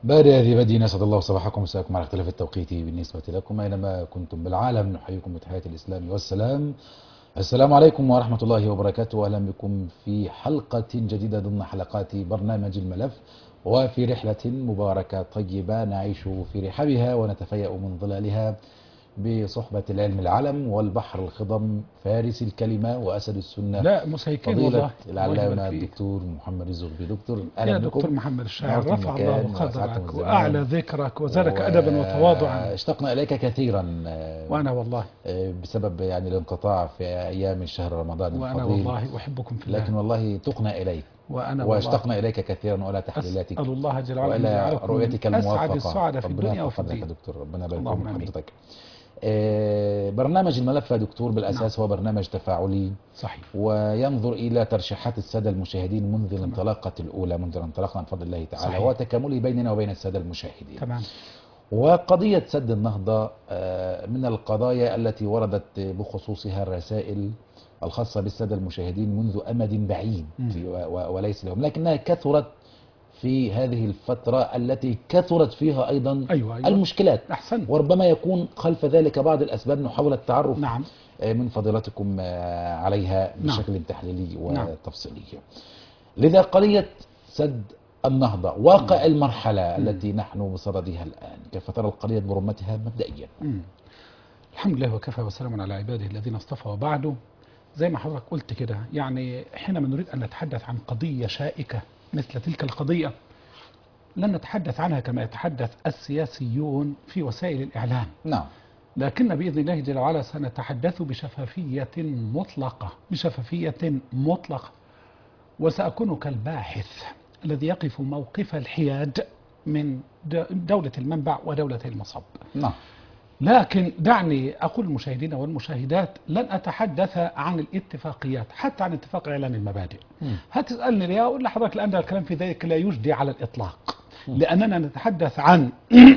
بعد هذه بدينا أسعد الله صباحكم ومساءكم على اختلاف التوقيت بالنسبة لكم أينما كنتم بالعالم نحييكم بتحية الإسلام والسلام السلام عليكم ورحمة الله وبركاته أهلا بكم في حلقة جديدة ضمن حلقات برنامج الملف وفي رحلة مباركة طيبة نعيش في رحابها ونتفيأ من ظلالها بصحبة العلم العلم والبحر الخضم فارس الكلمة وأسد السنة لا مسيكين فضيلة والله العلامة الله يبارك فيك. الدكتور محمد الزغبي دكتور يا أهلا دكتور بكم محمد الشاعر نورت رفع المكان الله وأسعدتم قدرك الزمان. وأعلى ذكرك وزادك أدبا وتواضعا اشتقنا إليك كثيرا آه، وأنا والله آه، بسبب يعني الانقطاع في أيام شهر رمضان وأنا الفضيل والله أحبكم في لكن الله والله تقنا إليك وأنا والله واشتقنا إليك كثيرا وإلى تحليلاتك أسأل الله جل وعلا أن وإلى يجعلكم رؤيتك من الموفقة أسعد السعداء في ربنا الدنيا يرفع وفي قدرك يا الدين دكتور ربنا يبارك اللهم في آمين. حضرتك آه، برنامج الملف يا دكتور بالأساس هو برنامج تفاعلي صحيح وينظر إلى ترشيحات السادة المشاهدين منذ الانطلاقة الأولى منذ انطلاقنا بفضل الله تعالى صحيح. وتكامله بيننا وبين السادة المشاهدين تمام وقضية سد النهضة آه، من القضايا التي وردت بخصوصها الرسائل الخاصة بالسادة المشاهدين منذ أمد بعيد مم. و- و- وليس لهم لكنها كثرت في هذه الفترة التي كثرت فيها أيضا أيوة أيوة المشكلات أحسن وربما يكون خلف ذلك بعض الأسباب نحاول التعرف نعم آه، من فضيلتكم آه، عليها نعم. بشكل تحليلي نعم. وتفصيلي لذا قضية سد النهضة واقع المرحلة التي نحن بصددها الآن كيف ترى القضية برمتها مبدئيا مم. الحمد لله وكفى وسلام على عباده الذين اصطفى وبعده زي ما حضرتك قلت كده يعني حينما نريد أن نتحدث عن قضية شائكة مثل تلك القضية لن نتحدث عنها كما يتحدث السياسيون في وسائل الإعلام نعم لكن بإذن الله جل وعلا سنتحدث بشفافية مطلقة بشفافية مطلقة وسأكون كالباحث الذي يقف موقف الحياد من د- دولة المنبع ودولة المصب نعم لكن دعني أقول المشاهدين والمشاهدات لن أتحدث عن الاتفاقيات حتى عن اتفاق إعلان المبادئ مم. هتسألني ليه أقول لحضرتك لأن الكلام في ذلك لا يجدي على الإطلاق لأننا نتحدث عن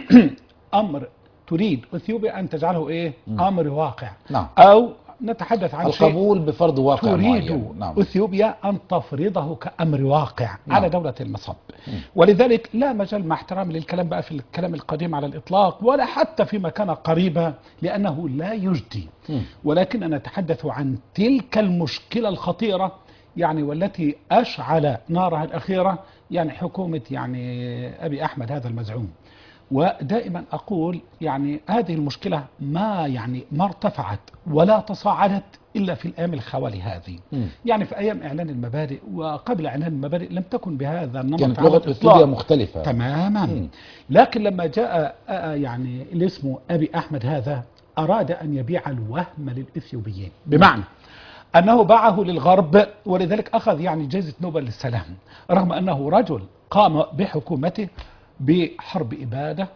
أمر تريد أثيوبيا أن تجعله إيه أمر واقع نعم أو نتحدث عن شيء القبول بفرض واقع تريد معين نعم اثيوبيا ان تفرضه كامر واقع نعم. على دوله المصب ولذلك لا مجال مع احترام للكلام بقى في الكلام القديم على الاطلاق ولا حتى فيما كان قريبا لانه لا يجدي مم. ولكن نتحدث عن تلك المشكله الخطيره يعني والتي اشعل نارها الاخيره يعني حكومه يعني ابي احمد هذا المزعوم ودائما اقول يعني هذه المشكله ما يعني ما ارتفعت ولا تصاعدت الا في الايام الخوالي هذه مم. يعني في ايام اعلان المبادئ وقبل اعلان المبادئ لم تكن بهذا النمط كانت على لغة الإطلاق. اثيوبيا مختلفة تماما مم. لكن لما جاء آه، يعني اللي اسمه ابي احمد هذا اراد ان يبيع الوهم للاثيوبيين بمعنى انه باعه للغرب ولذلك اخذ يعني جائزه نوبل للسلام رغم انه رجل قام بحكومته بحرب اباده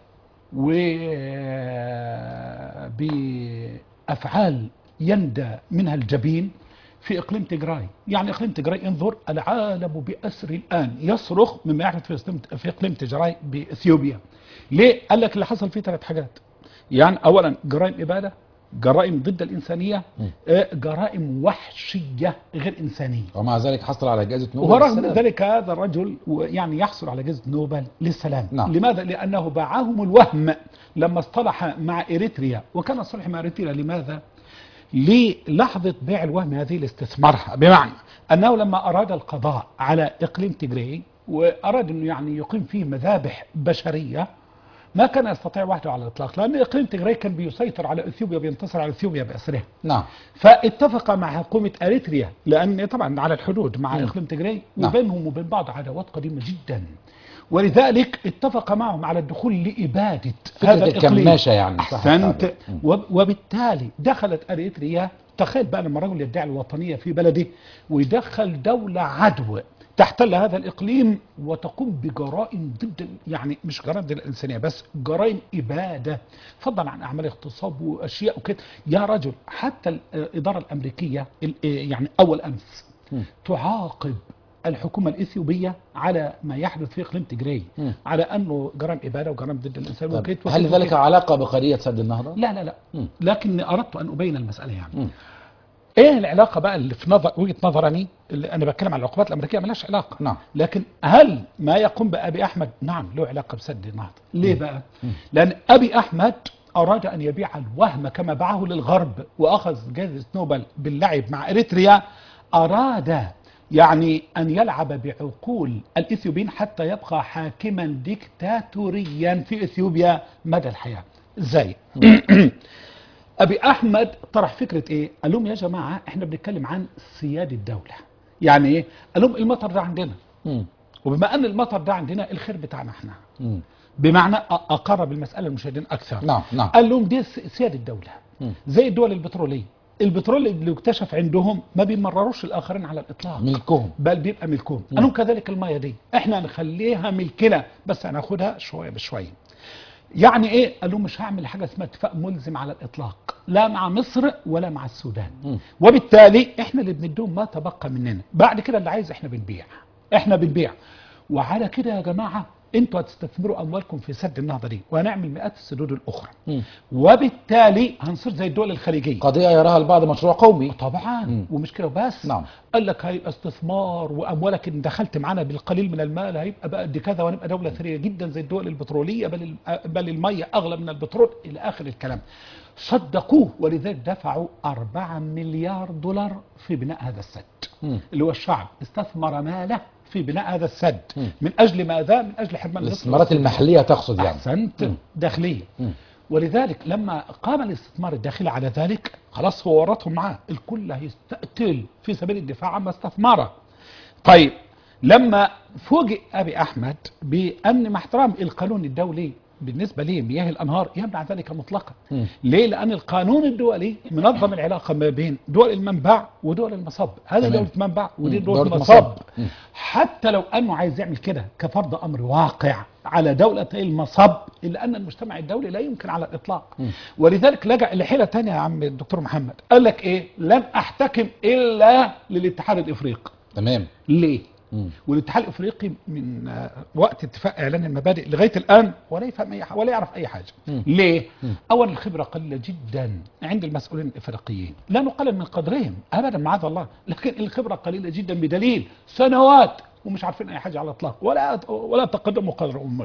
وبافعال يندى منها الجبين في اقليم تجراي، يعني اقليم تجراي انظر العالم باسر الان يصرخ مما يحدث في إقليم- في اقليم تجراي باثيوبيا. ليه؟ قال لك اللي حصل فيه ثلاث حاجات. يعني اولا جرائم اباده، جرائم ضد الانسانيه، آه، جرائم وحشيه غير انسانيه. ومع ذلك حصل على جائزة نوبل ورغم للسلام. ذلك هذا الرجل يعني يحصل على جائزة نوبل للسلام نعم. لماذا؟ لأنه باعهم الوهم لما اصطلح مع إريتريا وكان الصلح مع إريتريا لماذا؟ للحظة بيع الوهم هذه لاستثمارها بمعنى أنه لما أراد القضاء على إقليم تجري وأراد أنه يعني يقيم فيه مذابح بشرية ما كان يستطيع وحده على الإطلاق لأن إقليم تجري كان بيسيطر على إثيوبيا بينتصر على إثيوبيا بأسرها نعم فاتفق مع حكومة أريتريا لأن طبعا على الحدود مع مم. إقليم تجري نعم. وبينهم وبين بعض عداوات قديمة جدا ولذلك اتفق معهم على الدخول لإبادة فكرة هذا الإقليم الكماشة يعني صح أحسنت التعبير. مم. وب- وبالتالي دخلت أريتريا تخيل بقى لما رجل يدعي الوطنية في بلده ويدخل دولة عدو تحتل هذا الإقليم وتقوم بجرائم ضد يعني مش جرائم ضد الإنسانية بس جرائم إبادة فضلا عن أعمال اغتصاب وأشياء وكده يا رجل حتى الإدارة الأمريكية ال- يعني أول أمس مم. تعاقب الحكومة الإثيوبية على ما يحدث في إقليم تجري مم. على أنه جرائم إبادة وجرائم ضد الإنسان طب وكده هل وكده ذلك وكده. علاقة بقضية سد النهضة؟ لا لا لا مم. لكن أردت أن أبين المسألة يعني مم. ايه العلاقه بقى اللي في نظر وجهه نظرني اللي انا بتكلم عن العقوبات الامريكيه ملهاش علاقه نعم. لكن هل ما يقوم بابي احمد نعم له علاقه بسد النهضه ليه بقى لان ابي احمد اراد ان يبيع الوهم كما باعه للغرب واخذ جائزه نوبل باللعب مع اريتريا اراد يعني ان يلعب بعقول الاثيوبيين حتى يبقى حاكما ديكتاتوريا في اثيوبيا مدى الحياه ازاي ابي احمد طرح فكره ايه قال لهم يا جماعه احنا بنتكلم عن سياده الدوله يعني ايه قال لهم المطر ده عندنا مم. وبما ان المطر ده عندنا الخير بتاعنا احنا مم. بمعنى أ- اقرب المساله للمشاهدين اكثر نعم نعم قال لهم دي س- سياده الدوله مم. زي الدول البتروليه البترول اللي اكتشف عندهم ما بيمرروش الاخرين على الاطلاق ملكهم بل بيبقى ملكهم قال لهم كذلك الميه دي احنا نخليها ملكنا بس هناخدها شويه بشويه يعني ايه قال لهم مش هعمل حاجه اسمها اتفاق ملزم على الاطلاق لا مع مصر ولا مع السودان مم. وبالتالي احنا اللي بنديهم ما تبقى مننا بعد كده اللي عايز احنا بنبيع احنا بنبيع وعلى كده يا جماعه انتوا هتستثمروا اموالكم في سد النهضه دي وهنعمل مئات السدود الاخرى مم. وبالتالي هنصير زي الدول الخليجيه قضية يراها البعض مشروع قومي طبعا مم. ومش كده بس نعم. قال لك هيبقى استثمار واموالك ان دخلت معانا بالقليل من المال هيبقى بقى قد كذا وهنبقى دوله ثريه جدا زي الدول البتروليه بل ال- بل الميه اغلى من البترول الى اخر الكلام صدقوه ولذلك دفعوا 4 مليار دولار في بناء هذا السد مم. اللي هو الشعب استثمر ماله في بناء هذا السد مم. من اجل ماذا؟ من اجل حرمان مصر الاستثمارات المحلية تقصد يعني احسنت مم. داخليه مم. ولذلك لما قام الاستثمار الداخلي على ذلك خلاص هو ورطهم معاه الكل هيستقتل في سبيل الدفاع عما استثمره طيب لما فوجئ ابي احمد بان مع احترام القانون الدولي بالنسبه لمياه الانهار يمنع ذلك مطلقا مم. ليه لان القانون الدولي منظم العلاقه ما بين دول المنبع ودول المصب هذه تمام. دوله منبع ودي مم. دوله دولة مصب مصب. مم. حتى لو انه عايز يعمل كده كفرض امر واقع على دولة المصب الا ان المجتمع الدولي لا يمكن على الاطلاق مم. ولذلك لجأ لحيلة تانية يا عم الدكتور محمد قال لك ايه لن احتكم الا للاتحاد الافريقي تمام ليه مم. والاتحاد الافريقي من آه، وقت اتفاق اعلان المبادئ لغايه الان ولا يفهم اي حاجه ولا يعرف اي حاجه مم. ليه مم. اولا الخبره قليله جدا عند المسؤولين الافريقيين لا نقلل من قدرهم ابدا معاذ الله لكن الخبره قليله جدا بدليل سنوات ومش عارفين اي حاجه على الاطلاق ولا ولا تقدموا قدر امه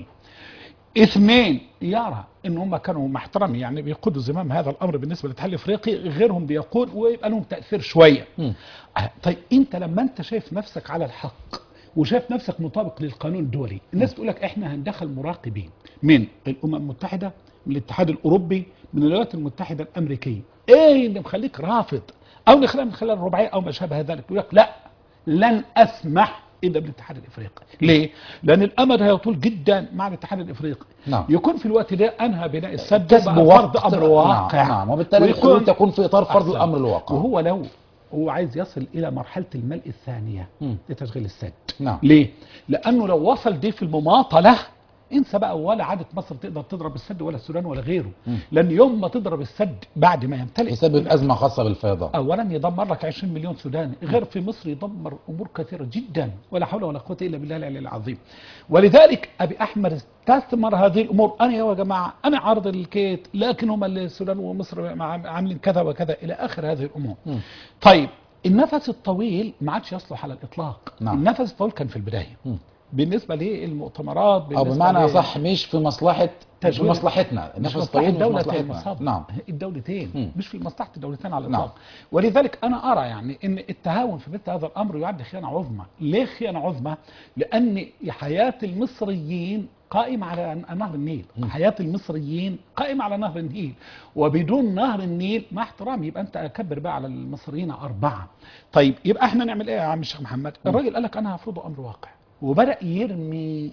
اثنين يرى ان هم كانوا مع احترامي يعني بيقودوا زمام هذا الامر بالنسبه للاتحاد الافريقي غيرهم بيقود ويبقى لهم تاثير شويه مم. آه، طيب انت لما انت شايف نفسك على الحق وشايف نفسك مطابق للقانون الدولي الناس تقول لك احنا هندخل مراقبين من الامم المتحده من الاتحاد الاوروبي من الولايات المتحده الامريكيه ايه اللي مخليك رافض او نخليها من خلال الرباعيه او ما شابه ذلك يقول لك لا لن اسمح الا بالاتحاد الافريقي ليه لان الامد هيطول جدا مع الاتحاد الافريقي نعم. يكون في الوقت ده انهى بناء السد كسب وبقى فرض وقت امر واقع نعم, نعم. وبالتالي ويكون- الحلول تكون في اطار فرض أحسن. الامر الواقع وهو لو هو عايز يصل الى مرحله الملء الثانيه مم. لتشغيل السد نعم. ليه لانه لو وصل دي في المماطله انسى بقى ولا عادت مصر تقدر تضرب السد ولا السودان ولا غيره مم. لان يوم ما تضرب السد بعد ما يمتلئ يسبب ازمه خاصه بالفيضان اولا يدمر لك 20 مليون سوداني غير في مصر يدمر امور كثيره جدا ولا حول ولا قوه الا بالله العلي العظيم ولذلك ابي احمد استثمر هذه الامور انا يا جماعه انا عارض الكيت لكن هم اللي السودان ومصر مع- عاملين كذا وكذا الى اخر هذه الامور مم. طيب النفس الطويل ما عادش يصلح على الاطلاق نعم. النفس الطويل كان في البدايه مم. بالنسبه للمؤتمرات او بالنسبة بمعنى ل- صح مش في مصلحه مش في تجويد- مصلحتنا مش النفس مصلحة الطويل مش في الدولة مصلحتنا المصاب نعم الدولتين مم. مش في مصلحة الدولتين على نعم. الإطلاق ولذلك أنا أرى يعني أن التهاون في مثل هذا الأمر يعد خيانة عظمى ليه خيانة عظمى؟ لأن حياة المصريين قائمة على نهر النيل حياة المصريين قائمة على نهر النيل وبدون نهر النيل مع احترامي يبقى أنت أكبر بقى على المصريين أربعة طيب يبقى احنا نعمل إيه يا عم الشيخ محمد الراجل قال لك أنا هفرض أمر واقع وبدأ يرمي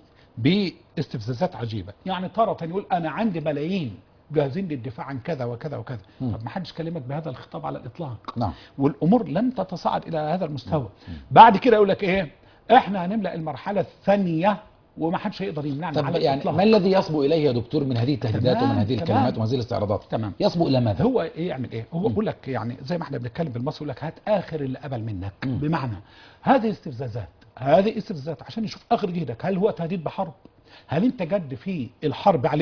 باستفزازات عجيبة يعني تارة يقول أنا عندي ملايين جاهزين للدفاع عن كذا وكذا وكذا طب ما حدش كلمك بهذا الخطاب على الإطلاق نعم والامور لم تتصاعد الى هذا المستوى بعد كده يقول لك ايه احنا هنملا المرحله الثانيه وما حدش هيقدر يمنعنا طب على يعني الإطلاق. ما الذي يصبو اليه يا دكتور من هذه التهديدات تمام، ومن هذه تمام. الكلمات وهذه الاستعراضات تمام. يصبو الى ماذا هو ايه يعمل ايه هو بيقول لك يعني زي ما احنا بنتكلم بالمصري يقول لك هات اخر اللي قبل منك بمعنى هذه استفزازات هذه استفزازات عشان يشوف اخر جهدك هل هو تهديد بحرب هل انت جد في الحرب عليه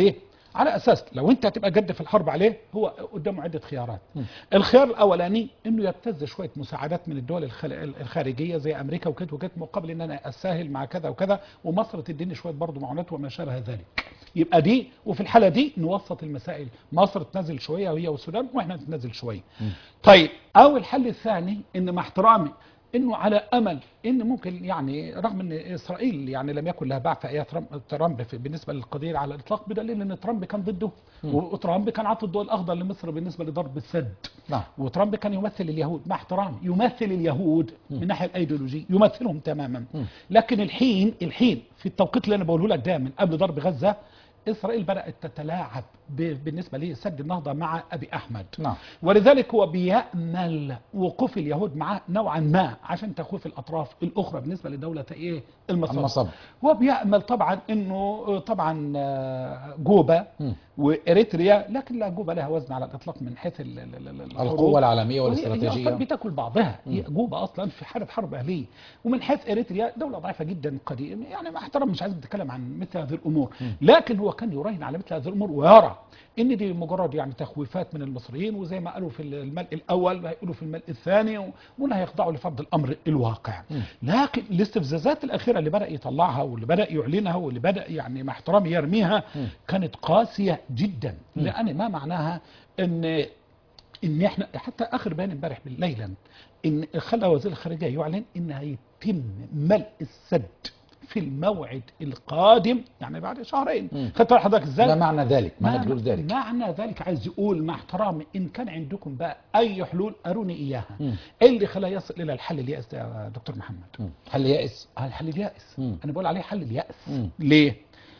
على اساس لو انت هتبقى جد في الحرب عليه هو قدامه عده خيارات الخيار الاولاني انه يبتز شويه مساعدات من الدول الخل- الخارجيه زي امريكا وكده وكده مقابل ان انا اساهل مع كذا وكذا ومصر تديني شويه برضه معونات وما شابه ذلك يبقى دي وفي الحاله دي نوسط المسائل مصر تنزل شويه وهي والسودان واحنا نتنزل شويه طيب او الحل الثاني ان مع احترامي انه على امل ان ممكن يعني رغم ان اسرائيل يعني لم يكن لها باع في ايات ترامب- ترامب في بالنسبه للقضيه على الاطلاق بدليل ان ترامب كان ضده وترامب كان عاطي الضوء الاخضر لمصر بالنسبه لضرب السد نعم وترامب كان يمثل اليهود مع احترامي يمثل اليهود من الناحيه الايديولوجيه يمثلهم تماما لكن الحين الحين في التوقيت اللي انا بقوله لك ده من قبل ضرب غزه اسرائيل بدات تتلاعب ب- بالنسبه لسد النهضه مع ابي احمد نعم. ولذلك هو بيامل وقوف اليهود معاه نوعا ما عشان تخويف الاطراف الاخرى بالنسبه لدوله ايه المصر المصب. هو بيامل طبعا انه طبعا آه، جوبا مم. واريتريا لكن لا جوبا لها وزن على الاطلاق من حيث ال- ال- ال- الحروب. القوة العالمية وهي- هي والاستراتيجية أصلاً بتاكل بعضها هي جوبا اصلا في حاله حرب اهليه ومن حيث اريتريا دوله ضعيفه جدا قديم يعني مع احترام مش عايز نتكلم عن مثل هذه الامور لكن هو كان يراهن على مثل هذه الامور ويرى ان دي مجرد يعني تخويفات من المصريين وزي ما قالوا في الملء الاول هيقولوا في الملء الثاني ولا هيخضعوا لفرض الامر الواقع لكن الاستفزازات الاخيره اللي بدا يطلعها واللي بدا يعلنها واللي بدا يعني مع احترامي يرميها كانت قاسيه جدا لان ما معناها ان ان احنا حتى اخر بيان امبارح بالليلا ان خلى وزير الخارجيه يعلن ان هيتم ملء السد في الموعد القادم يعني بعد شهرين خدت بالك حضرتك ازاي؟ ما معنى ذلك معنى ما- تقول ذلك معنى ذلك عايز يقول مع احترامي ان كان عندكم بقى اي حلول اروني اياها مم. ايه اللي خلاه يصل الى الحل اليائس ده يا دكتور محمد؟ مم. هل يائس آه، الحل اليائس مم. انا بقول عليه حل اليأس مم. ليه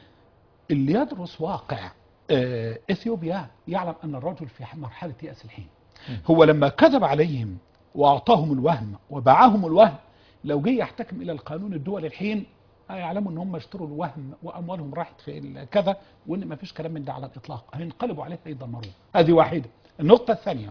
اللي يدرس واقع آه، اثيوبيا يعلم ان الرجل في مرحله يأس الحين هو لما كذب عليهم واعطاهم الوهم وباعهم الوهم لو جه يحتكم الى القانون الدولي الحين يعلموا ان هم اشتروا الوهم واموالهم راحت في ال- كذا وان ما فيش كلام من ده على الاطلاق هينقلبوا عليه هيدمروه هذه واحده النقطه الثانيه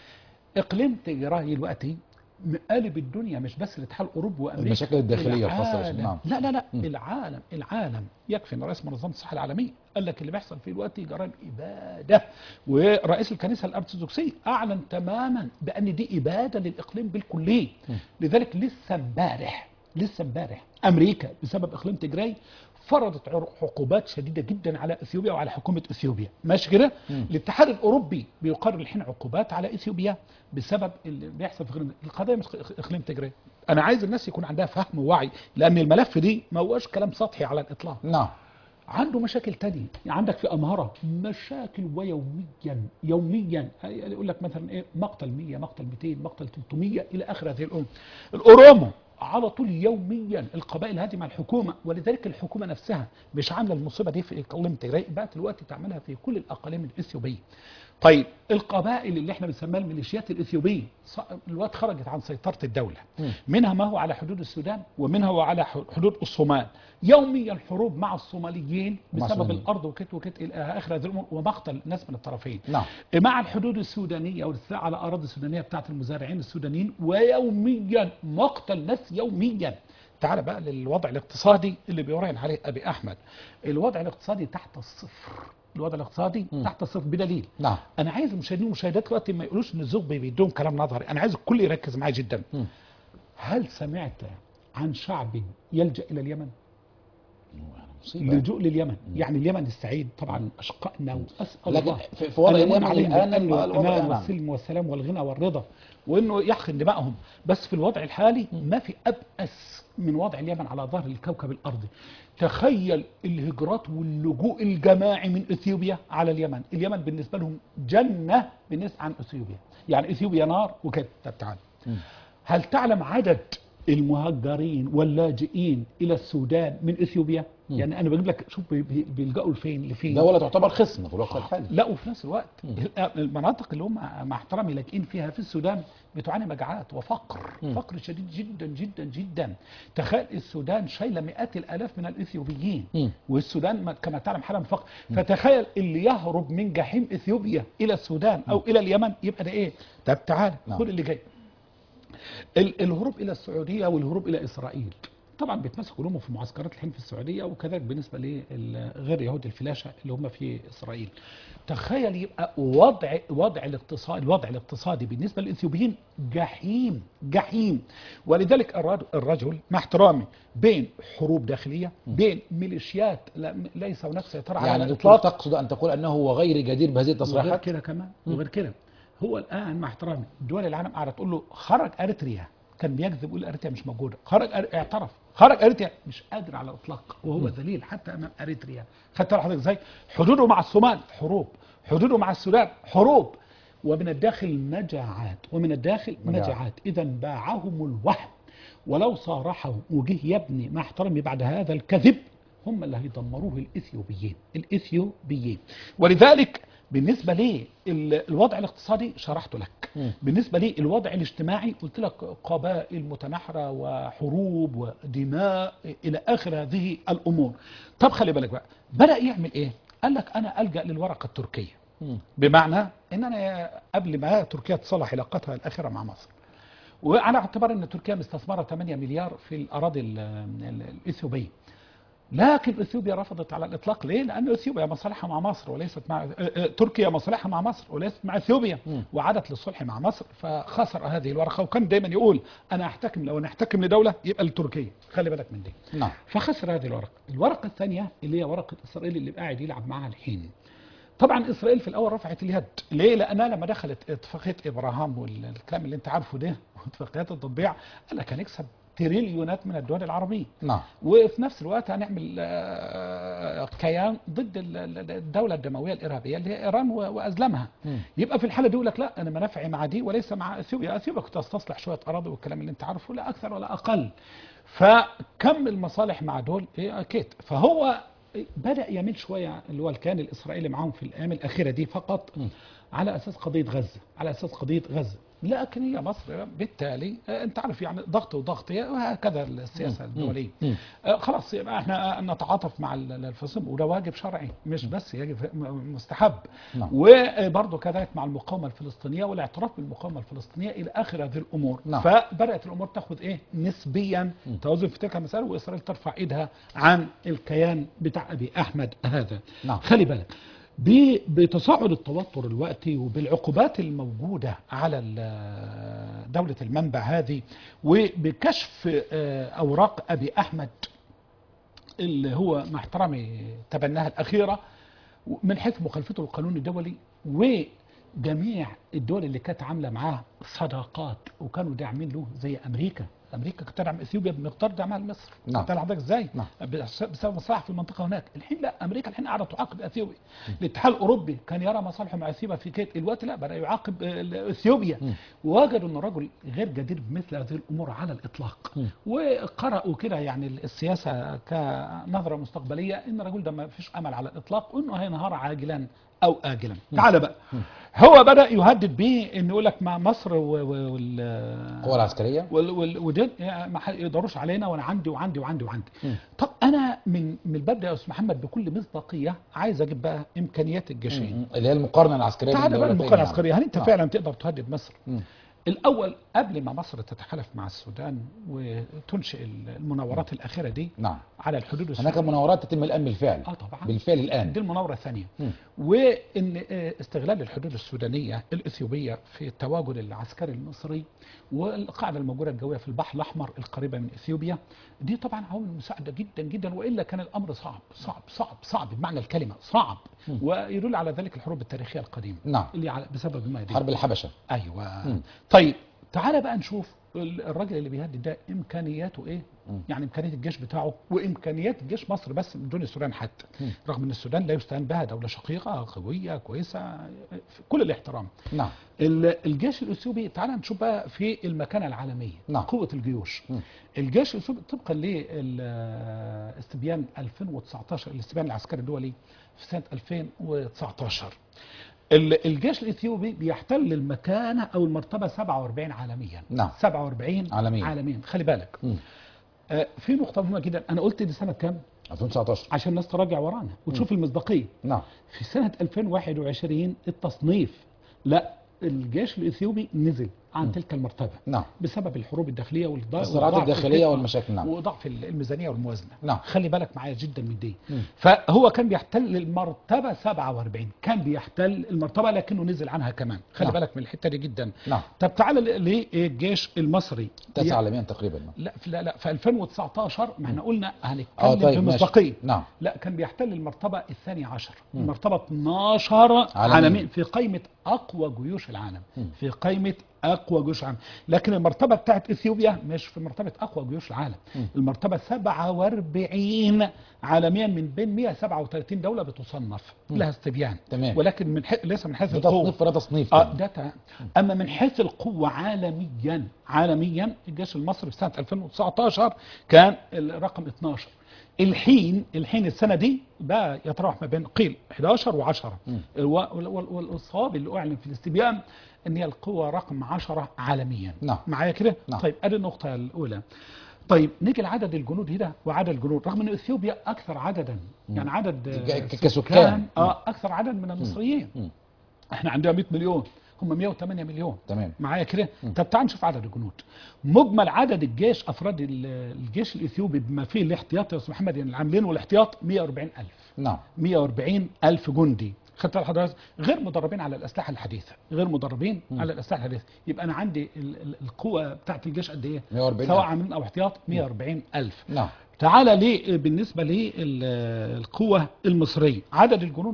اقليم تجاري دلوقتي مقالب الدنيا مش بس لاتحاد اوروبا وامريكا المشاكل الداخلية الخاصة العالم. بس- نعم. لا لا لا العالم العالم يكفي ان رئيس منظمه الصحه العالميه قال لك اللي بيحصل فيه دلوقتي جرائم اباده ورئيس الكنيسه الارثوذكسيه اعلن تماما بان دي اباده للاقليم بالكليه لذلك لسه امبارح لسه امبارح امريكا بسبب اقليم تجراي فرضت عر- عقوبات شديده جدا على اثيوبيا وعلى حكومه اثيوبيا ماشي كده الاتحاد الاوروبي بيقرر الحين عقوبات على اثيوبيا بسبب اللي بيحصل في اقليم القضيه مش اقليم تجراي انا عايز الناس يكون عندها فهم ووعي لان الملف دي ما هوش كلام سطحي على الاطلاق نعم عنده مشاكل تانية يعني عندك في أمهرة مشاكل ويوميا يوميا يقول لك مثلا إيه مقتل 100 مقتل 200 مقتل 300 إلى آخر هذه الأمور الأورومو على طول يوميا القبائل هذه مع الحكومة ولذلك الحكومة نفسها مش عاملة المصيبة دي في إقليم تجري بقت الوقت تعملها في كل الأقاليم الإثيوبية طيب القبائل اللي احنا بنسميها الميليشيات الاثيوبيه ص- الوقت خرجت عن سيطره الدوله منها ما هو على حدود السودان ومنها هو على ح- حدود الصومال يوميا حروب مع الصوماليين مع بسبب الصوماليين. الارض وكت وكت الى اخر هذه الامور ومقتل ناس من الطرفين نعم. مع الحدود السودانيه والاستيلاء على اراضي السودانيه بتاعت المزارعين السودانيين ويوميا مقتل ناس يوميا تعال بقى للوضع الاقتصادي اللي بيراهن عليه ابي احمد الوضع الاقتصادي تحت الصفر الوضع الاقتصادي تحت الصفر بدليل نعم انا عايز المشاهدين والمشاهدات دلوقتي ما يقولوش ان الزوج بيدوم كلام نظري انا عايز الكل يركز معايا جدا مم. هل سمعت عن شعب يلجا الى اليمن مصيبة اللجوء لليمن يعني اليمن السعيد طبعا اشقائنا واسال لكن الله في- في وضع أن اليمن ينعم عليهم الآن بالأمن الوضع- والامان نعم. والسلم والسلام والغنى والرضا وانه يحقن دمائهم بس في الوضع الحالي ما في ابأس من وضع اليمن على ظهر الكوكب الارضي تخيل الهجرات واللجوء الجماعي من اثيوبيا على اليمن اليمن بالنسبه لهم جنه بالنسبه عن اثيوبيا يعني اثيوبيا نار وكده طب تعال هل تعلم عدد المهجرين واللاجئين الى السودان من اثيوبيا يعني انا بجيب لك شوف بي- بي- بيلجأوا لفين لفين دولة تعتبر خصم في الوقت الحالي لا وفي نفس الوقت المناطق اللي هم مع احترامي لاجئين فيها في السودان بتعاني مجاعات وفقر فقر شديد جدا جدا جدا تخيل السودان شايله مئات الالاف من الاثيوبيين مم. والسودان ما- كما تعلم حاله من فقر فتخيل اللي يهرب من جحيم اثيوبيا الى السودان او الى اليمن يبقى ده ايه طب تعال نعم. خد اللي جاي ال- الهروب الى السعوديه والهروب الى اسرائيل طبعا بيتمسكوا لهم في معسكرات الحين في السعوديه وكذلك بالنسبه لغير يهود الفلاشه اللي هم في اسرائيل. تخيل يبقى وضع وضع الاقتصاد الوضع الاقتصادي بالنسبه للاثيوبيين جحيم جحيم ولذلك الرجل, الرجل مع احترامي بين حروب داخليه بين ميليشيات لا ليس هناك سيطره على يعني الاطلاق دكتور تقصد ان تقول انه هو غير جدير بهذه وغير التصريحات كده كمان وغير كده هو الان مع احترامي دول العالم قاعده تقول له خرج اريتريا كان بيكذب يقول اريتريا مش موجوده خرج أر... اعترف خرج اريتريا مش قادر على الاطلاق وهو ذليل حتى امام اريتريا خدت بالك حضرتك ازاي حدوده مع الصومال حروب حدوده مع السودان حروب ومن الداخل مجاعات ومن الداخل مجاعات. مجاعات اذا باعهم الوهم ولو صارحه وجه يبني مع احترامي بعد هذا الكذب هم اللي هيدمروه الاثيوبيين الاثيوبيين ولذلك بالنسبه لي ال- الوضع الاقتصادي شرحته لك مم. بالنسبه لي الوضع الاجتماعي قلت لك قبائل متناحره وحروب ودماء الى اخر هذه الامور طب خلي بالك بقى بدا يعمل ايه قال لك انا الجا للورقه التركيه مم. بمعنى ان انا قبل ما تركيا تصلح علاقتها الاخيره مع مصر وعلى اعتبار ان تركيا مستثمره 8 مليار في الاراضي ال- ال- الاثيوبيه لكن اثيوبيا رفضت على الاطلاق ليه؟ لان اثيوبيا مصالحها مع مصر وليست مع آه، آه، تركيا مصالحها مع مصر وليست مع اثيوبيا مم. وعادت للصلح مع مصر فخسر هذه الورقه وكان دايما يقول انا احتكم لو انا احتكم لدوله يبقى لتركيا خلي بالك من دي نعم فخسر هذه الورقه الورقه الثانيه اللي هي ورقه اسرائيل اللي قاعد يلعب معها الحين طبعا اسرائيل في الاول رفعت اليد ليه لانها لما دخلت اتفاقيه ابراهام والكلام اللي انت عارفه ده واتفاقيات التطبيع قال لك هنكسب تريليونات من الدول العربيه نعم وفي نفس الوقت هنعمل آه، كيان ضد ال- ال- الدوله الدمويه الارهابيه اللي هي ايران و- وازلمها مم. يبقى في الحاله دي يقول لك لا انا منافعي مع دي وليس مع اثيوبيا اثيوبيا كنت استصلح شويه اراضي والكلام اللي انت عارفه لا اكثر ولا اقل فكم المصالح مع دول إيه اكيد فهو بدا يميل شويه اللي هو الكيان الاسرائيلي معاهم في الايام الاخيره دي فقط مم. على اساس قضيه غزه على اساس قضيه غزه لكن هي مصر بالتالي آه، انت عارف يعني ضغط وضغط هي- وهكذا السياسه مم. الدوليه مم. آه، خلاص يبقى احنا نتعاطف مع ال- الفصيل وده واجب شرعي مش بس يجب م- مستحب نعم. وبرضه كذلك مع المقاومه الفلسطينيه والاعتراف بالمقاومه الفلسطينيه الى اخر هذه الامور نعم. فبدات الامور تاخذ ايه نسبيا توازن في تلك المساله واسرائيل ترفع ايدها عن الكيان بتاع ابي احمد هذا نعم. خلي بالك ب- بتصاعد التوتر الوقتي وبالعقوبات الموجودة على ال- دولة المنبع هذه وبكشف آه، أوراق أبي أحمد اللي هو مع احترامي تبناها الأخيرة من حيث مخالفته للقانون الدولي وجميع الدول اللي كانت عاملة معاه صداقات وكانوا داعمين له زي أمريكا أمريكا كانت تدعم إثيوبيا بمقدار دعمها لمصر نعم. أنت حضرتك إزاي؟ نعم. بس- بسبب مصالح في المنطقه هناك الحين لا امريكا الحين قاعده تعاقب اثيوبيا الاتحاد الاوروبي كان يرى مصالحه مع اثيوبيا في كيت الوقت لا بدا يعاقب آه، اثيوبيا مم. ووجدوا ان الرجل غير جدير بمثل هذه الامور على الاطلاق مم. وقرأوا كده يعني السياسه كنظره مستقبليه ان الرجل ده ما فيش امل على الاطلاق وانه هينهار عاجلا او اجلا تعال بقى هو بدا يهدد به انه يقول لك مع مصر و- و- وال القوى العسكريه وال- وال- ودول يعني ما ح- يقدروش علينا وانا عندي وعندي وعندي وعندي مم. طب انا من من البدء يا استاذ محمد بكل مصداقيه عايز اجيب بقى امكانيات الجيشين مم. اللي هي المقارنه العسكريه بين تعال بقى الدولتين المقارنه يعني. العسكريه هل انت نعم. فعلا تقدر تهدد مصر مم. الاول قبل ما مصر تتحالف مع السودان وتنشئ المناورات الاخيره دي نعم على الحدود هناك السودانيه مناورات تتم الان بالفعل اه طبعا بالفعل الان دي المناوره الثانيه مم. وان آه، استغلال الحدود السودانيه الاثيوبيه في التواجد العسكري المصري والقاعده الموجوده الجويه في البحر الاحمر القريبه من اثيوبيا دي طبعا عوامل مساعده جدا جدا والا كان الامر صعب صعب صعب صعب بمعنى الكلمه صعب ويدل على ذلك الحروب التاريخيه القديمه نعم اللي على بسبب ما يدين حرب الحبشه ايوه مم. طيب تعالى بقى نشوف ال- الراجل اللي بيهدد ده امكانياته ايه مم. يعني امكانيات الجيش بتاعه وامكانيات جيش مصر بس من دون السودان حتى مم. رغم ان السودان لا يستهان بها دوله شقيقه قويه كويسه في كل الاحترام نعم ال- الجيش الاثيوبي تعالى نشوف بقى في المكانه العالميه نعم. قوه الجيوش مم. الجيش الاثيوبي طبقا لاستبيان 2019 الاستبيان العسكري الدولي في سنه 2019 ال- الجيش الاثيوبي بيحتل المكانه او المرتبه 47 عالميا نعم. 47 عالمياً. عالميا خلي بالك مم. آه، في نقطه مهمه جدا انا قلت دي سنه كام 2019 عشان الناس تراجع ورانا وتشوف المصداقيه نعم في سنة 2021 التصنيف لا الجيش الإثيوبي نزل عن تلك المرتبة نعم بسبب الحروب الداخلية والض- الصراعات وضعف الداخلية الخدمة والمشاكل نعم وضعف الميزانية والموازنة نعم. خلي بالك معايا جدا من دي مم. فهو كان بيحتل المرتبة 47 كان بيحتل المرتبة لكنه نزل عنها كمان خلي نعم. بالك من الحتة دي جدا نعم طب تعال للجيش المصري تسعة عالميا تقريبا نعم. لا في- لا لا في 2019 ما احنا قلنا اه هنتكلم طيب ماشي بمصداقيه نعم لا كان بيحتل المرتبة الثانية عشر مم. المرتبة 12 عالميا. عالميا في قائمة أقوى جيوش العالم مم. في قائمة أقوى جيوش العالم لكن المرتبة بتاعت إثيوبيا مش في مرتبة أقوى جيوش العالم مم. المرتبة 47 عالميا من بين 137 دولة بتصنف مم. لها استبيان تمام ولكن من حي... ليس من حيث ده القوة تصنيف ولا تصنيف اه تاني. ده تمام. اما من حيث القوه عالميا عالميا الجيش المصري في سنه 2019 كان الرقم 12 الحين الحين السنه دي بقى يتراوح ما بين قيل 11 و10 مم. والصواب اللي اعلن في الاستبيان ان هي القوه رقم 10 عالميا نعم. معايا كده نعم. طيب ادي النقطه الاولى طيب نيجي لعدد الجنود هنا وعدد الجنود رغم ان اثيوبيا اكثر عددا يعني عدد ك- آه، ك- كسكان. اه اكثر عدد من المصريين مم. احنا عندنا 100 مليون هم 108 مليون تمام معايا كده مم. طب تعال نشوف عدد الجنود مجمل عدد الجيش افراد ال- الجيش الاثيوبي بما فيه الاحتياط يا استاذ محمد يعني العاملين والاحتياط 140 الف نعم 140 الف جندي خدت بالك حضرتك غير مدربين على الاسلحه الحديثه غير مدربين مم. على الاسلحه الحديثه يبقى انا عندي ال- ال- القوه بتاعت الجيش قد ايه 140 سواء ألف. عاملين او احتياط 140 الف نعم تعالى ليه بالنسبه للقوه المصريه عدد الجنود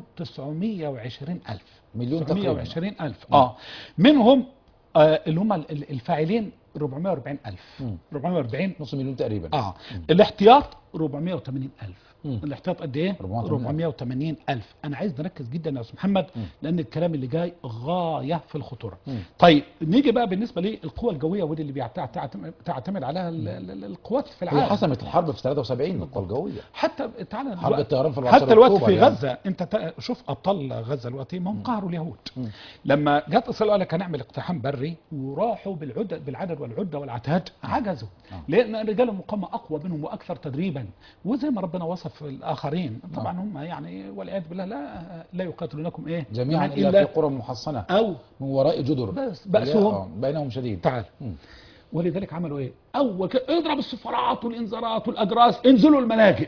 920 الف مليون تقريبا 920 ألف اه منهم آه اللي هم ال- ال- الفاعلين 440 ألف مم. 440 نص مليون تقريبا اه الاحتياط 480 ألف مم. الاحتياط قد ايه 480 480 ألف أنا عايز نركز جدا يا أستاذ محمد مم. لأن الكلام اللي جاي غاية في الخطورة مم. طيب نيجي بقى بالنسبة للقوى الجوية ودي اللي بيعت- تعتمد تعتمد عليها ال- ال- القوات في هي العالم حسمت الحرب في 73 القوى الجوية حتى تعالى حرب دلوقتي- الطيران في العصر حتى الوقت أكتوبر في يعني. غزه انت تا- شوف ابطال غزه دلوقتي ما هم قهروا اليهود مم. لما جت اسرائيل قال لك هنعمل اقتحام بري وراحوا بالعدد بالعدد والعده والعتاد عجزوا آه. لان رجال المقاومه اقوى منهم واكثر تدريبا وزي ما ربنا وصف الاخرين طبعا هم يعني والعياذ بالله لا لا يقاتلونكم ايه جميعا يعني إلا في قرى محصنة او من وراء جدر بس بأسهم. آه، بينهم شديد تعال مم. ولذلك عملوا ايه؟ اول كده اضرب السفارات والانذارات والاجراس انزلوا الملاجئ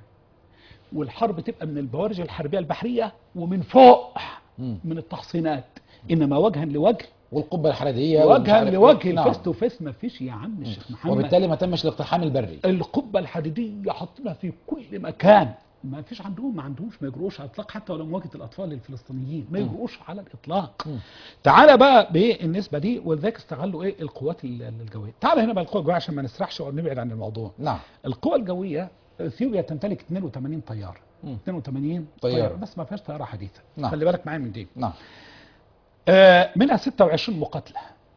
والحرب تبقى من البوارج الحربيه البحريه ومن فوق مم. من التحصينات انما وجها لوجه والقبة الحرارية والمش وجها عارف إيه. لوجه نعم. الفيس تو فيس ما فيش يا عم الشيخ محمد وبالتالي ما تمش الاقتحام البري القبه الحديديه حاطينها في كل مكان ما فيش عندهم ما عندهمش ما يجروش على الاطلاق حتى ولو مواجهه الاطفال الفلسطينيين ما يجروش على الاطلاق مم. تعالى بقى بالنسبه دي ولذلك استغلوا ايه القوات ال- الجويه تعالى هنا بقى القوى الجويه عشان ما نسرحش ونبعد عن الموضوع نعم القوى الجويه اثيوبيا تمتلك 82 طيار مم. 82 طيار. طيار بس ما فيهاش طياره حديثه نعم. خلي بالك معايا من دي نعم آه، منها 26 مقاتله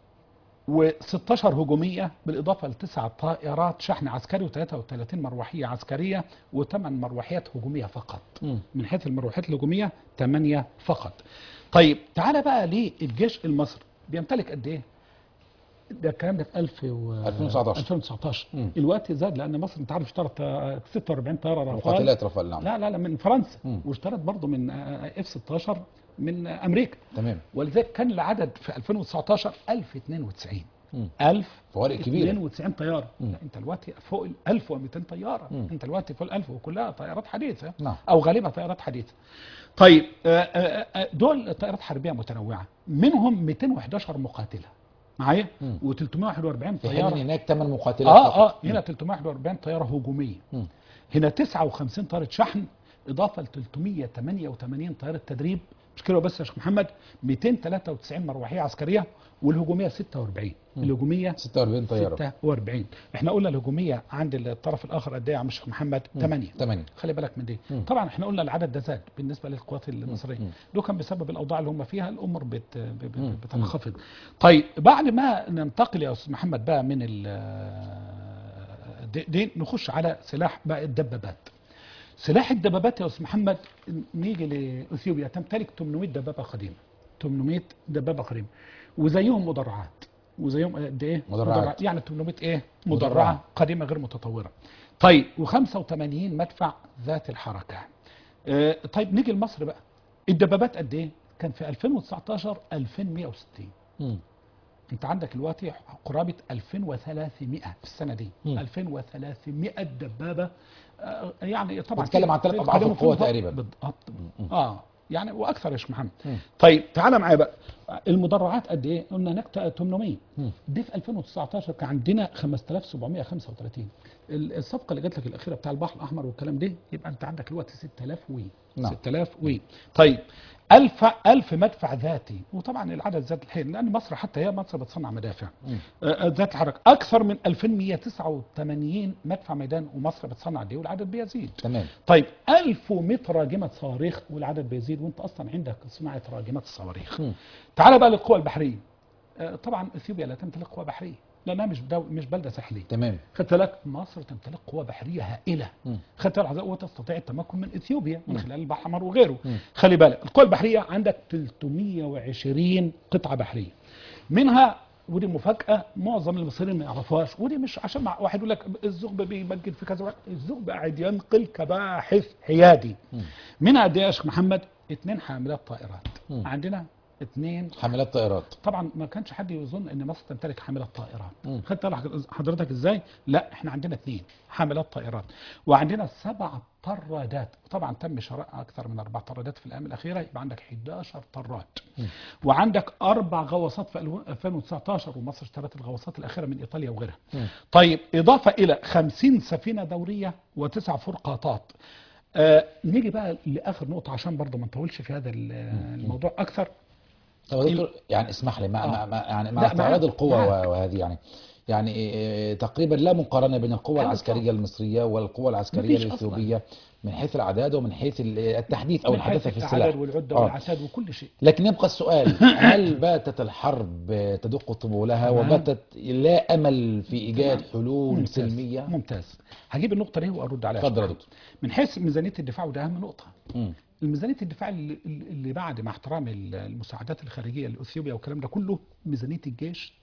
و16 هجوميه بالاضافه لتسع طائرات شحن عسكري و33 مروحيه عسكريه وثمان مروحيات هجوميه فقط مم. من حيث المروحيات الهجوميه 8 فقط طيب تعالى بقى للجيش المصري بيمتلك قد ايه ده الكلام ده في 1000 و 2019. 2019 مم. الوقت زاد لان مصر انت عارف اشترت آه، 46 طياره رافال مقاتلات رفال نعم لا لا لا من فرنسا مم. واشترت برضه من اف 16 من آه، امريكا تمام ولذلك كان العدد في 2019 1092 مم. 1000 فوارق كبيرة 92 طياره مم. لا انت دلوقتي فوق ال 1200 طياره مم. انت دلوقتي فوق ال 1000 وكلها طيارات حديثه نعم. او غالبا طيارات حديثه طيب آه، آه، آه، دول طيارات حربيه متنوعه منهم 211 مقاتله معايا مم. و341 في حين طياره هناك ثمان مقاتلات اه اه فقط. هنا 341 طياره هجوميه مم. هنا 59 طياره شحن اضافه ل 388 طياره تدريب مش كده بس يا شيخ محمد 293 مروحيه عسكريه والهجوميه 46 الهجوميه 46 طيارة 46 احنا قلنا الهجوميه عند الطرف الاخر قد ايه يا عم الشيخ محمد 8 8 خلي بالك من دي مم. طبعا احنا قلنا العدد ده زاد بالنسبه للقوات المصريه مم. ده كان بسبب الاوضاع اللي هم فيها الامور بت ب- ب- مم. بتنخفض طيب بعد ما ننتقل يا استاذ محمد بقى من ال- دي, دي نخش على سلاح بقى الدبابات سلاح الدبابات يا استاذ محمد نيجي لاثيوبيا تمتلك 800 دبابه قديمه 800 دبابه قديمه وزيهم مدرعات وزيهم قد ايه مدرعات. يعني 800 ايه مدرعة. مدرعه قديمه غير متطوره طيب و85 مدفع ذات الحركه آه، طيب نيجي لمصر بقى الدبابات قد ايه كان في 2019 2160 مم. انت عندك دلوقتي قرابه 2300 في السنه دي مم. 2300 دبابه آه، يعني طبعا بتتكلم عن ثلاث أضعاف بيتكلموا القوة فيهم تقريبا. بالضبط اه يعني واكثر يا شيخ محمد مم. طيب تعالى معايا بقى المدرعات قد ايه قلنا هناك 800 مم. دي في 2019 كان عندنا 5735 ال- الصفقه اللي جات لك الاخيره بتاع البحر الاحمر والكلام ده يبقى انت عندك دلوقتي 6000 وي نعم. 6000 وي طيب 1000 1000 مدفع ذاتي وطبعا العدد زاد الحين لان مصر حتى هي مصر بتصنع مدافع مم. آه، آه، ذات الحركه اكثر من 2189 مدفع ميدان ومصر بتصنع دي والعدد بيزيد تمام طيب 1100 راجمة صواريخ والعدد بيزيد وانت اصلا عندك صناعة راجمات الصواريخ مم. تعال بقى للقوى البحرية آه، طبعا اثيوبيا لا تمتلك قوى بحرية لانها مش دو مش بلدة ساحلية تمام خدت بالك مصر تمتلك قوى بحرية هائلة مم. خدت بالك وتستطيع التمكن من اثيوبيا من خلال البحر الاحمر وغيره مم. خلي بالك القوى البحرية عندك 320 قطعة بحرية منها ودي مفاجأة معظم المصريين ما يعرفوهاش ودي مش عشان مع واحد يقول لك الزغب بيمجد في كذا واحد الزغب قاعد ينقل كباحث حيادي مم. منها قد ايه يا شيخ محمد؟ اثنين حاملات طائرات مم. عندنا اثنين حاملات طائرات طبعا ما كانش حد يظن ان مصر تمتلك حاملات مم. طائرات خدت بالك حضرتك ازاي لا احنا عندنا اثنين حاملات طائرات وعندنا سبع طرادات وطبعا تم شراء اكثر من اربع طرادات في الايام الاخيره يبقى عندك 11 طراد مم. وعندك اربع غواصات في 2019 ومصر اشترت الغواصات الاخيره من ايطاليا وغيرها مم. طيب اضافه الى 50 سفينه دوريه وتسع فرقاطات آه نيجي بقى لاخر نقطه عشان برضه ما نطولش في هذا ال- الموضوع اكثر طب يا دكتور يعني اسمح لي مع, آه. مع, مع يعني مع لا، استعراض معاك، القوة معاك. و- وهذه يعني يعني إيه، تقريبا لا مقارنة بين القوة أيوة العسكرية المصرية والقوة العسكرية مفيش أصلاً. الإثيوبية من حيث الأعداد ومن حيث ال- التحديث أو من حيث الحداثة في العدد السلاح والعده آه. والعتاد وكل شيء لكن يبقى السؤال هل باتت الحرب تدق طبولها تمام. وباتت لا أمل في إيجاد تمام. حلول ممتاز. سلمية ممتاز هجيب النقطه دي وارد عليها اتفضل يا شوية. دكتور من حيث ميزانيه الدفاع وده اهم نقطه مم. الميزانيه الدفاع اللي, اللي بعد مع احترام المساعدات الخارجيه لاثيوبيا والكلام ده كله ميزانيه الجيش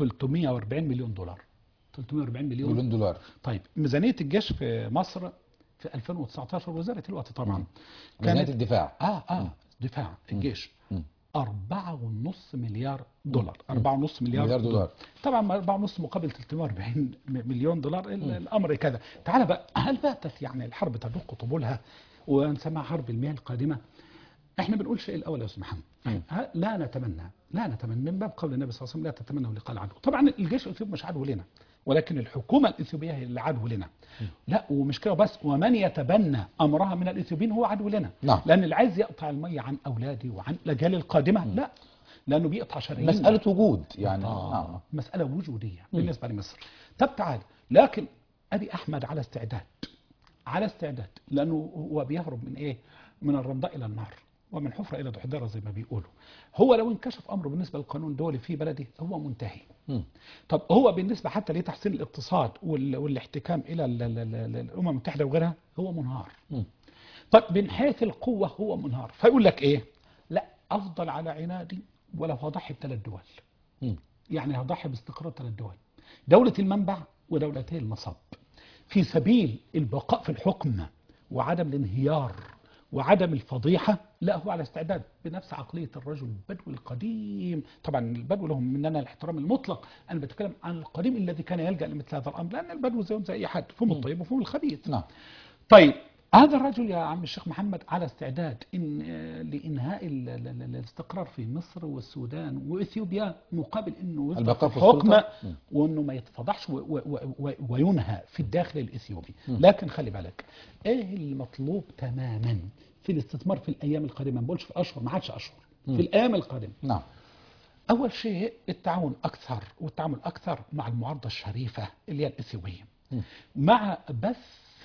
340 مليون دولار 340 مليون مليون دولار طيب ميزانيه الجيش في مصر في 2019 وزاره الوقت طبعا ميزانية كانت الدفاع اه اه دفاع الجيش مم. أربعة ونص مليار دولار أربعة ونص مليار, مليار دولار. طبعا أربعة ونص مقابل 340 مليون دولار ال- الأمر كذا تعال بقى هل باتت يعني الحرب تدق طبولها ونسمى حرب المياه القادمة احنا بنقول شيء الاول يا استاذ محمد مم. ها- لا نتمنى لا نتمنى من باب قول النبي صلى الله عليه وسلم لا تتمنوا لقاء العدو طبعا الجيش الاثيوبي مش عدو لنا ولكن الحكومه الاثيوبيه هي اللي عدو لنا لا ومش كده بس ومن يتبنى امرها من الاثيوبيين هو عدو لنا نعم. لان اللي عايز يقطع الميه عن اولادي وعن الاجيال القادمه لا لانه بيقطع شرايين مسألة وجود يعني آه. آه. مسألة وجودية بالنسبة لمصر طب تعال لكن أبي أحمد على استعداد على استعداد لأنه هو بيهرب من إيه من الرمضاء إلى النار ومن حفرة إلى دحدرة زي ما بيقولوا هو لو انكشف أمره بالنسبة للقانون الدولي في بلده هو منتهي مم. طب هو بالنسبة حتى لتحسين الاقتصاد وال- والاحتكام إلى ال- ال- ال- الأمم المتحدة وغيرها هو منهار مم. طب من حيث القوة هو منهار فيقول لك إيه لا أفضل على عنادي ولو هضحي بثلاث دول مم. يعني هضحي باستقرار ثلاث دول دولة المنبع ودولتي المصب في سبيل البقاء في الحكم وعدم الانهيار وعدم الفضيحة لا هو على استعداد بنفس عقلية الرجل البدوي القديم طبعا البدو لهم مننا الاحترام المطلق أنا بتكلم عن القديم الذي كان يلجأ لمثل هذا الأمر لأن البدو زيهم زي أي حد فهم الطيب وفهم الخبيث نعم طيب هذا الرجل يا عم الشيخ محمد على استعداد إن آه، لإنهاء ال- ال- ال- الاستقرار في مصر والسودان وإثيوبيا مقابل إنه يفضل البقاء في في الحكم السلطة. مم. وإنه ما يتفضحش و- و- و- و- وينهى في الداخل الإثيوبي لكن خلي بالك إيه المطلوب تماما في الاستثمار في الأيام القادمة ما بقولش في أشهر ما عادش أشهر في الأيام القادمة نعم أول شيء التعاون أكثر والتعامل أكثر مع المعارضة الشريفة اللي هي الإثيوبية مم. مع بث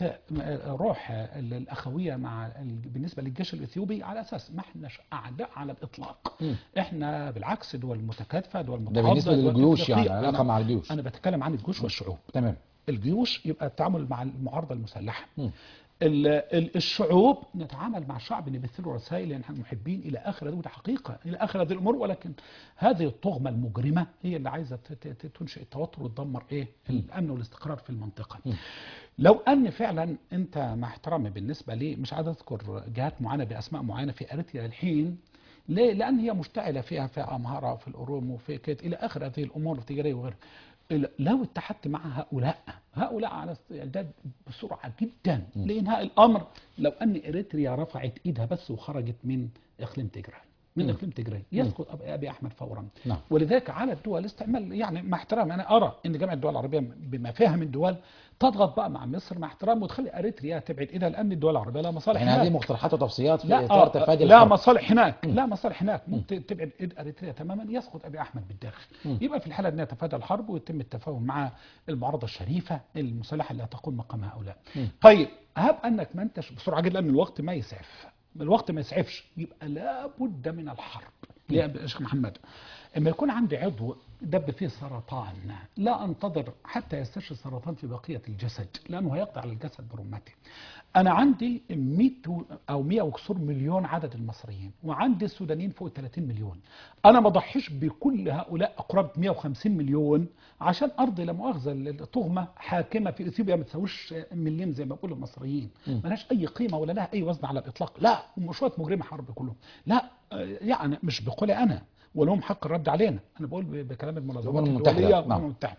روح الأخوية مع بالنسبة للجيش الإثيوبي على أساس ما احناش أعداء على الإطلاق مم. احنا بالعكس دول متكاتفة دول ده متعاضدة بالنسبة دول للجيوش يعني إفريقية. علاقة أنا- مع الجيوش أنا بتكلم عن الجيوش والشعوب تمام الجيوش يبقى التعامل مع المعارضة المسلحة مم. ال- ال- الشعوب نتعامل مع شعب نبث له رسائل لان احنا محبين الى اخر هذه وده حقيقه الى اخر هذه الامور ولكن هذه الطغمه المجرمه هي اللي عايزه ت- ت- تنشئ التوتر وتدمر ايه الامن والاستقرار في المنطقه لو ان فعلا انت مع احترامي بالنسبه لي مش عايز اذكر جهات معينه باسماء معينه في اريتريا الحين ليه؟ لأن هي مشتعلة فيها في أمهرة وفي الأروم وفي كيت إلى آخر هذه الأمور التجارية وغيرها ال- لو اتحدت مع هؤلاء هؤلاء على استعداد بسرعة جدا لإنهاء الأمر لو أن إريتريا رفعت إيدها بس وخرجت من إقليم تجراي من إقليم تجراي يسقط أب- أبي أحمد فورا نعم. ولذلك على الدول استعمال يعني مع احترام أنا أرى أن جامعة الدول العربية بما فيها من دول تضغط بقى مع مصر مع احترام وتخلي أريتريا تبعد إيدها لأن الدول العربية لها مصالح يعني هناك. هذه مقترحات وتوصيات في لا اطار آه، تفادي لا الحرب مصالح هناك لا مصالح هناك ممكن تبعد ايد اريتريا تماما يسقط ابي احمد بالداخل يبقى في الحاله دي نتفادى الحرب ويتم التفاهم مع المعارضه الشريفه المسلحه اللي هتقوم مقام هؤلاء طيب هب انك ما انتش بسرعه جدا لان الوقت ما يسعف الوقت ما يسعفش يبقى لابد من الحرب ليه يا شيخ محمد اما يكون عندي عضو دب فيه سرطان لا انتظر حتى يستشفي السرطان في بقيه الجسد لانه هيقضي على الجسد برمته انا عندي 100 او 100 وكسور مليون عدد المصريين وعندي السودانيين فوق 30 مليون انا ما اضحيش بكل هؤلاء قرابه 150 مليون عشان ارضي لا مؤاخذه التهمه حاكمه في اثيوبيا ما تساويش مليم زي ما بيقولوا المصريين ملهاش اي قيمه ولا لها اي وزن على الاطلاق لا هم شويه مجرمي حرب كلهم لا آه، يعني مش بقولي انا ولهم حق الرد علينا انا بقول ب- بكلام المنظمات الأمم المتحدة، الدوليه نعم. والامم المتحده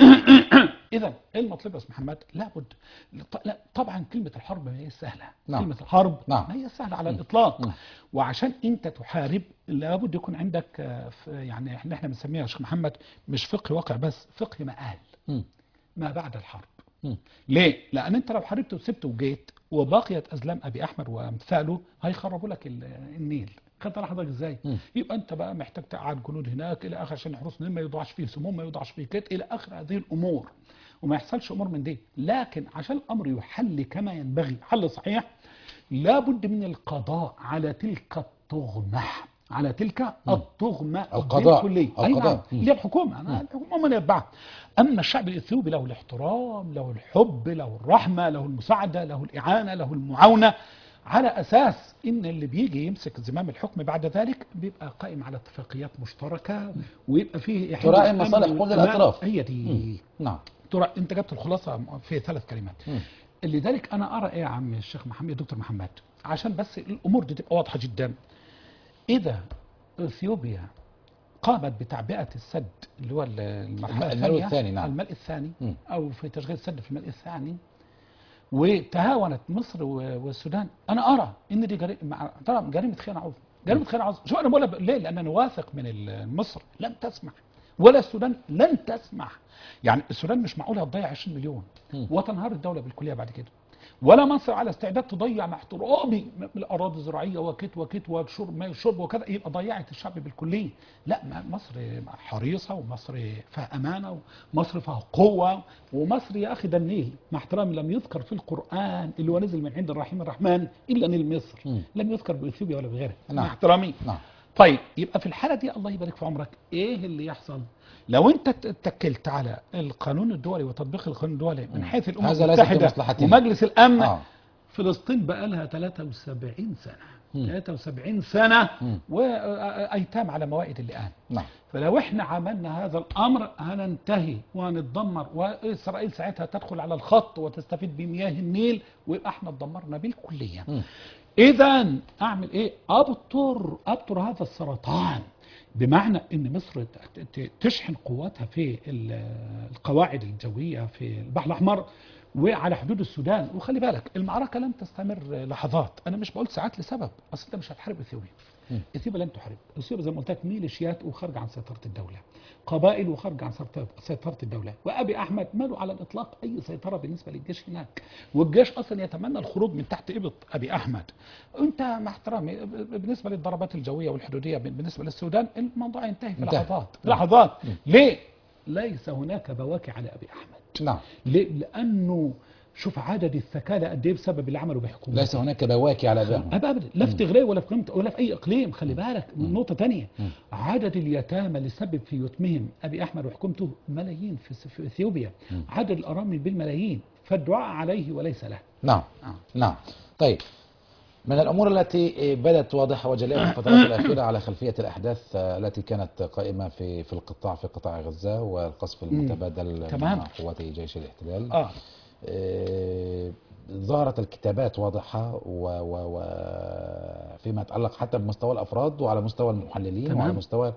اذا ايه المطلوب يا استاذ محمد لابد ط- لا طبعا كلمه الحرب ما هي سهله نعم. كلمه الحرب نعم. ما هي سهله على الاطلاق وعشان انت تحارب لابد يكون عندك آه، ف- يعني احنا احنا بنسميها يا شيخ محمد مش فقه واقع بس فقه مآل مم. ما بعد الحرب مم. ليه؟ لأن أنت لو حاربت وسبت وجيت وبقيت أزلام أبي أحمد وأمثاله هيخربوا لك ال- النيل خدت لحضرتك ازاي؟ مم. يبقى انت بقى محتاج تقعد جنود هناك الى اخر عشان يحرسوا النيل ما يوضعش فيه سموم ما يوضعش فيه كت الى اخر هذه الامور وما يحصلش امور من دي لكن عشان الامر يحل كما ينبغي حل صحيح لابد من القضاء على تلك التهمه على تلك التهمه القضاء. بالكلية. أي القضاء. نعم اللي هي الحكومة أنا الحكومة من يتبعها أما الشعب الإثيوبي له الاحترام له الحب له الرحمة له المساعدة له الإعانة له المعاونة على أساس إن اللي بيجي يمسك زمام الحكم بعد ذلك بيبقى قائم على اتفاقيات مشتركة ويبقى فيه إحنا تراعي الأمن مصالح كل والأمان. الأطراف. هي دي نعم ترى أنت جبت الخلاصة في ثلاث كلمات مم. لذلك أنا أرى إيه يا عم الشيخ محمد دكتور محمد عشان بس الأمور دي تبقى واضحة جدا إذا إثيوبيا قامت بتعبئة السد اللي هو المرحلة الملء الثانية الثاني، نعم. الملء الثاني مم. أو في تشغيل السد في الملء الثاني وتهاونت مصر و- والسودان أنا أرى إن دي جريمة مع- طبعا جريمة خيانة عظمى جريمة خيانة عظمى شو أنا بقولها ب- ليه؟ لأن أنا واثق من ال- مصر لم تسمح ولا السودان لن تسمح يعني السودان مش معقول هتضيع 20 مليون مم. وتنهار الدولة بالكلية بعد كده ولا مصر على استعداد تضيع مع احترامي من الاراضي الزراعيه وكت وكت وشرب ما الشرب وكذا يبقى ضيعت الشعب بالكليه لا ما- مصر حريصه ومصر فيها امانه ومصر فيها قوه ومصر يا اخي ده النيل مع احترامي لم يذكر في القران اللي هو نزل من عند الرحيم الرحمن الا نيل مصر مم. لم يذكر باثيوبيا ولا بغيرها نعم. مع احترامي نعم طيب يبقى في الحالة دي الله يبارك في عمرك ايه اللي يحصل لو انت اتكلت على القانون الدولي وتطبيق القانون الدولي من حيث الامم هذا ليس في المتحدة مصلحتنا. ومجلس الامن آه. فلسطين بقى لها 73 سنة مم. 73 سنة مم. وايتام على موائد اللئام نعم فلو احنا عملنا هذا الامر هننتهي وهنتدمر واسرائيل ساعتها تدخل على الخط وتستفيد بمياه النيل ويبقى احنا اتدمرنا بالكليه. مم. اذا اعمل ايه؟ ابطر ابطر هذا السرطان بمعنى ان مصر ت- ت- تشحن قواتها في ال- القواعد الجويه في البحر الاحمر وعلى حدود السودان وخلي بالك المعركه لن تستمر لحظات انا مش بقول ساعات لسبب اصل انت مش هتحارب اثيوبيا مم. اثيوبيا لن تحارب اثيوبيا زي ما قلت لك ميليشيات وخارجه عن سيطره الدوله قبائل وخارجه عن سيطرة- سيطره الدوله وابي احمد ماله على الاطلاق اي سيطره بالنسبه للجيش هناك والجيش اصلا يتمنى الخروج من تحت ابط ابي احمد انت مع احترامي ب- ب- بالنسبه للضربات الجويه والحدوديه بالنسبه للسودان الموضوع ينتهي في انتهى. لحظات في لحظات ليه ليس هناك بواكي على ابي احمد نعم ليه؟ لانه شوف عدد الثكالى قد ايه بسبب اللي عمله بحكومته ليس هناك بواكي على ابائهم ابدا ابدا لا في تغريه ولا في قيمة ولا في اي اقليم خلي بالك نقطه تانية مم. عدد اليتامى اللي سبب في يتمهم ابي احمد وحكومته ملايين في, في اثيوبيا مم. عدد الارامل بالملايين فالدعاء عليه وليس له نعم آه. نعم طيب من الأمور التي بدت واضحة وجلية في الفترات الأخيرة على خلفية الأحداث التي كانت قائمة في في القطاع في قطاع غزة والقصف المتبادل تمام. مع قوات جيش الاحتلال اه آه، ظهرت الكتابات واضحة و و و فيما يتعلق حتى بمستوى الأفراد وعلى مستوى المحللين تمام. وعلى مستوى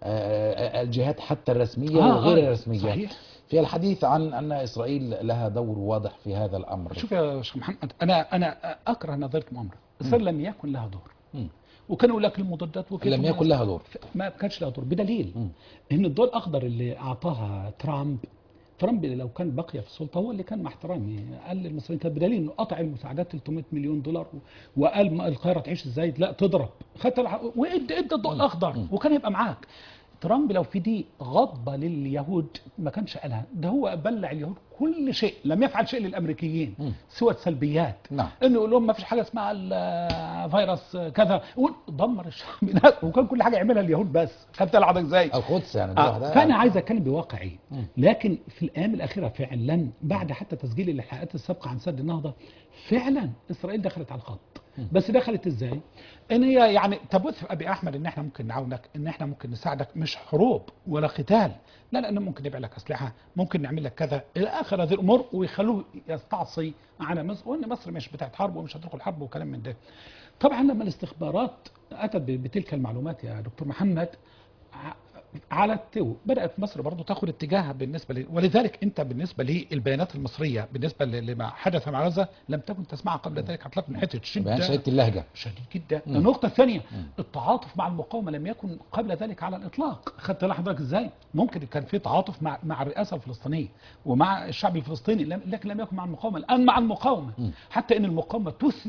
آه، الجهات حتى الرسمية آه، وغير آه، الرسمية صحيح. في الحديث عن أن إسرائيل لها دور واضح في هذا الأمر شوف يا شيخ محمد انا انا اكره نظريه المؤامره اسرائيل لم يكن لها دور مم. وكانوا يقول لك المضادات وكده لم يكن لها دور ما كانش لها دور بدليل مم. ان الضوء الاخضر اللي اعطاها ترامب ترامب لو كان بقي في السلطه هو اللي كان مع احترامي قال للمصريين كان بدليل انه قطع المساعدات 300 مليون دولار و- وقال ما القاهره تعيش ازاي لا تضرب خدت الع- وادى ادى الضوء الاخضر وكان يبقى معاك ترامب لو في دي غضبه لليهود ما كانش قالها ده هو بلع اليهود كل شيء لم يفعل شيء للامريكيين مم. سوى السلبيات نعم. انه يقول لهم ما فيش حاجه اسمها الفيروس كذا ودمر الشعب ده وكان كل حاجه يعملها اليهود بس خدت العضك ازاي القدس يعني دي آه، لوحدها فانا عايز اتكلم بواقعي مم. لكن في الايام الاخيره فعلا بعد حتى تسجيل اللحاقات السابقه عن سد النهضه فعلا اسرائيل دخلت على الخط بس دخلت ازاي ان هي يعني تبث في ابي احمد ان احنا ممكن نعاونك ان احنا ممكن نساعدك مش حروب ولا قتال لا لان ممكن نبيع لك اسلحه ممكن نعمل لك كذا الى اخر هذه الامور ويخلوه يستعصي على مصر وان مصر مش بتاعت حرب ومش هتدخل حرب وكلام من ده طبعا لما الاستخبارات اتت ب- بتلك المعلومات يا دكتور محمد ع- على التو بدات مصر برضو تاخد اتجاهها بالنسبه لي ولذلك انت بالنسبه للبيانات المصريه بالنسبه ل- لما حدث مع غزه لم تكن تسمعها قبل ذلك اطلاقا من حته بيان شده شديدة اللهجة شديد جدا النقطة الثانية التعاطف مع المقاومة لم يكن قبل ذلك على الإطلاق خدت لحضرتك إزاي ممكن كان في تعاطف مع مع الرئاسة الفلسطينية ومع الشعب الفلسطيني لم- لكن لم يكن مع المقاومة الآن مع المقاومة حتى إن المقاومة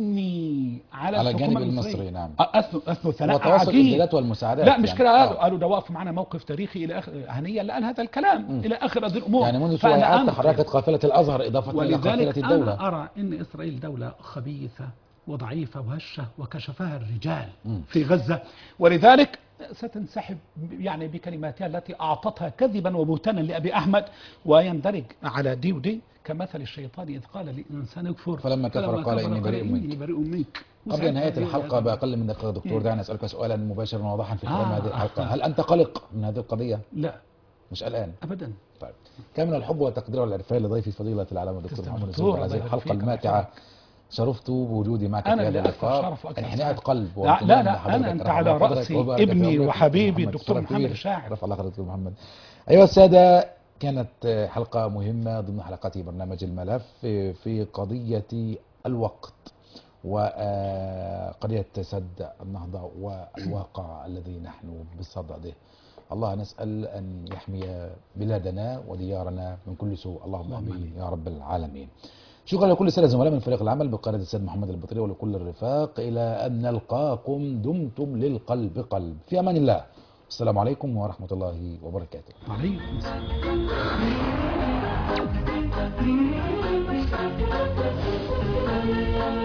تثني على, على الحكومة الجانب المصرية. المصري، نعم. آه، أثنوا أثنوا ثناء وتواصل عجيب الامدادات والمساعدات لا مش يعني. كده قالوا آه. قالوا ده وقفوا معنا موقف تاريخي الى اخر هنيه اللي قال هذا الكلام الى اخر هذه الامور يعني منذ فأنا شوية أنكر. تحركت قافلة الأزهر إضافة إلى ولذلك قافلة الدولة أنا أرى أن إسرائيل دولة خبيثة وضعيفة وهشة وكشفها الرجال في غزة ولذلك ستنسحب يعني بكلماتها التي أعطتها كذبا وبهتانا لأبي أحمد ويندرج على دي ودي كمثل الشيطان إذ قال للإنسان اكفر فلما كفر قال إني بريء منك. إني بريء منك قبل نهاية وساعتها الحلقة هي- بأقل من دقيقة دكتور دعني أسألك سؤالا مباشرا وواضحا في ختام آه، هذه الحلقة آه. هل أنت قلق من هذه القضية؟ لا مش قلقان أبدا طيب كان من الحب والتقدير والعرفان لضيفي فضيلة العلامة الدكتور تسلم محمد دكتور، الزهر على الله هذه يبارك الحلقة فيك، الله الماتعة يحفظك. شرفت بوجودي معك أنا في اللي هذا أكثر اللقاء شرف وأكثر انحناء سعادة. قلب لا وامتنان لا لا لحضرتك. أنا أنت رفع على الله قدرك رأسي وبارك في ابني عمرك. وحبيبي محمد، الدكتور شرف محمد كبير. الشاعر. رفع الله قدرك دكتور محمد أيها السادة كانت حلقة مهمة ضمن حلقات برنامج الملف في قضية الوقت وقضية سد النهضة والواقع الذي نحن بصدده الله نسأل أن يحمي بلادنا وديارنا من كل سوء اللهم آمين يا رب العالمين شكرا لكل السادة الزملاء من فريق العمل بقيادة السيد محمد البطري ولكل الرفاق إلى أن نلقاكم دمتم للقلب قلب في أمان الله السلام عليكم ورحمة الله وبركاته عليكم السلام Thank you.